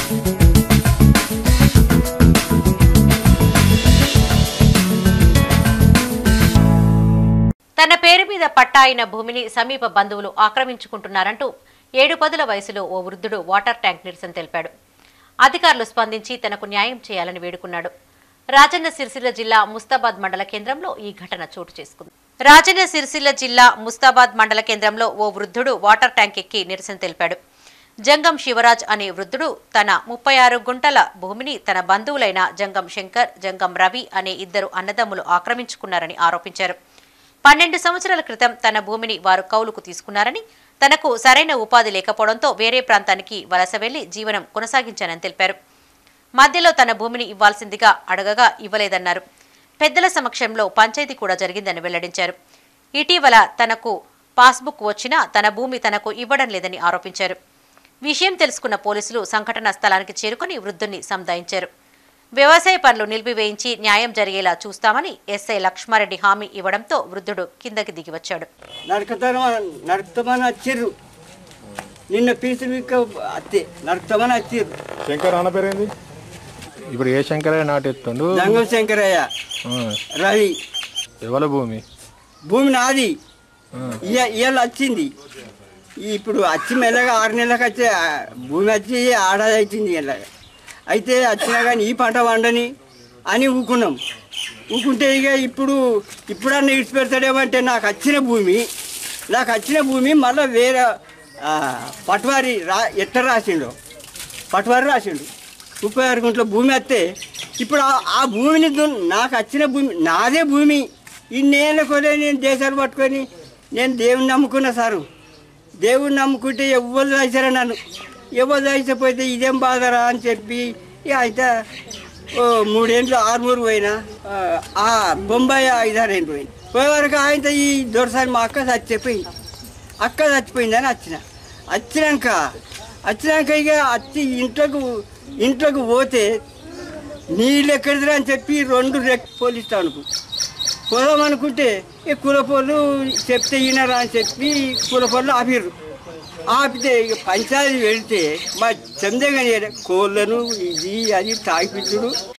తన పేరు మీద పట్టా అయిన భూమిని సమీప బంధువులు ఆక్రమించుకుంటున్నారంటూ ఏడు పదుల వయసులో ఓ వృద్ధుడు వాటర్ ట్యాంక్ నిరసన తెలిపాడు అధికారులు స్పందించి తనకు న్యాయం చేయాలని వేడుకున్నాడు రాజన్న సిరిసిల్ల జిల్లా ముస్తాబాద్ మండల కేంద్రంలో ఈ ఘటన చోటు చేసుకుంది రాజన్న సిరిసిల్ల జిల్లా ముస్తాబాద్ మండల కేంద్రంలో ఓ వృద్ధుడు వాటర్ ట్యాంక్ ఎక్కి నిరసన తెలిపాడు జంగం శివరాజ్ అనే వృద్ధుడు తన ముప్పై ఆరు గుంటల భూమిని తన బంధువులైన జంగం శంకర్ జంగం రవి అనే ఇద్దరు అన్నదమ్ములు ఆక్రమించుకున్నారని ఆరోపించారు పన్నెండు సంవత్సరాల క్రితం తన భూమిని వారు కౌలుకు తీసుకున్నారని తనకు సరైన ఉపాధి లేకపోవడంతో వేరే ప్రాంతానికి వలస వెళ్లి జీవనం కొనసాగించానని తెలిపారు మధ్యలో తన భూమిని ఇవ్వాల్సిందిగా అడగగా ఇవ్వలేదన్నారు పెద్దల సమక్షంలో పంచాయతీ కూడా జరిగిందని వెల్లడించారు ఇటీవల తనకు పాస్బుక్ వచ్చినా తన భూమి తనకు ఇవ్వడం లేదని ఆరోపించారు విషయం తెలుసుకున్న పోలీసులు సంఘటనా స్థలానికి చేరుకుని వృద్ధుణ్ణి సముదాయించారు వ్యవసాయ పనులు నిలిపివేయించి న్యాయం జరిగేలా చూస్తామని ఎస్ఐ లక్ష్మారెడ్డి హామీ ఇవ్వడంతో వృద్ధుడు కిందకి దిగివచ్చాడు నరకతనం నరకుతామని వచ్చిర్రు నిన్న పీసులు విక్క అత్తే నరకుతామని వచ్చిర్రు శంకర్ అన్న పేరేంది ఇప్పుడు ఏ శంకరయ్య నాటెత్తుండు జంగం శంకరయ్య ఆ, రవి ఎవల భూమి భూమి నాది ఆ, ఇవాళ వచ్చింది ఇప్పుడు వచ్చి మెల్లగా ఆరు నెలలకు వచ్చే ఆ, భూమి వచ్చి ఆడాది అవుతుంది ఇలాగా అయితే వచ్చినా కానీ ఈ పంట వండని అని ఊకున్నాం ఊకుంటే ఇక ఇప్పుడు ఇప్పుడన్నా ఇడిచిపెడతాడేమంటే నాకు వచ్చిన భూమి నాకు వచ్చిన భూమి మళ్ళీ వేరే ఆ, పట్వారి రా ఎట్ట రాసిండు పట్వారి రాసిండు ముప్పై ఆరు గుంట్ల భూమి వస్తే ఇప్పుడు ఆ- ఆ భూమిని దున్- నాకు వచ్చిన భూమి నాదే భూమి ఇన్నేళ్ళ కొలే నేను దేశాలు పట్టుకొని నేను దేవుని నమ్ముకున్నా సారు దేవుని నమ్ముకుంటే ఎవ్వరు రాశారా నన్ను ఎవరు రాసిపోతే ఇదేం బాధరా అని చెప్పి ఇక అయితే ఓ మూడేండ్లు ఆరుమూరు పోయినా ఆ, ఆ బొంబాయి ఐదారేండ్లు పోయినా పోయే వరకు ఆయన ఈ దొరసారి మా అక్క చచ్చిపోయింది అక్క చచ్చిపోయిందని వచ్చిన వచ్చినాక వచ్చినాక ఇక వచ్చి ఇంట్లోకి ఇంట్లోకి పోతే నీళ్ళు ఎక్కడిదిరా అని చెప్పి రెండు రెక్ పోలీస్ టౌన్కు పోదాం అనుకుంటే ఈ కులపోళ్ళు చెప్తే ఈయనరా అని చెప్పి కులపోళ్ళు ఆపిర్రు ఆపితే ఇక పంచాయతీ వెళ్తే మా చందేగాని కోళ్ళను ఇది అది తాగిపించుడు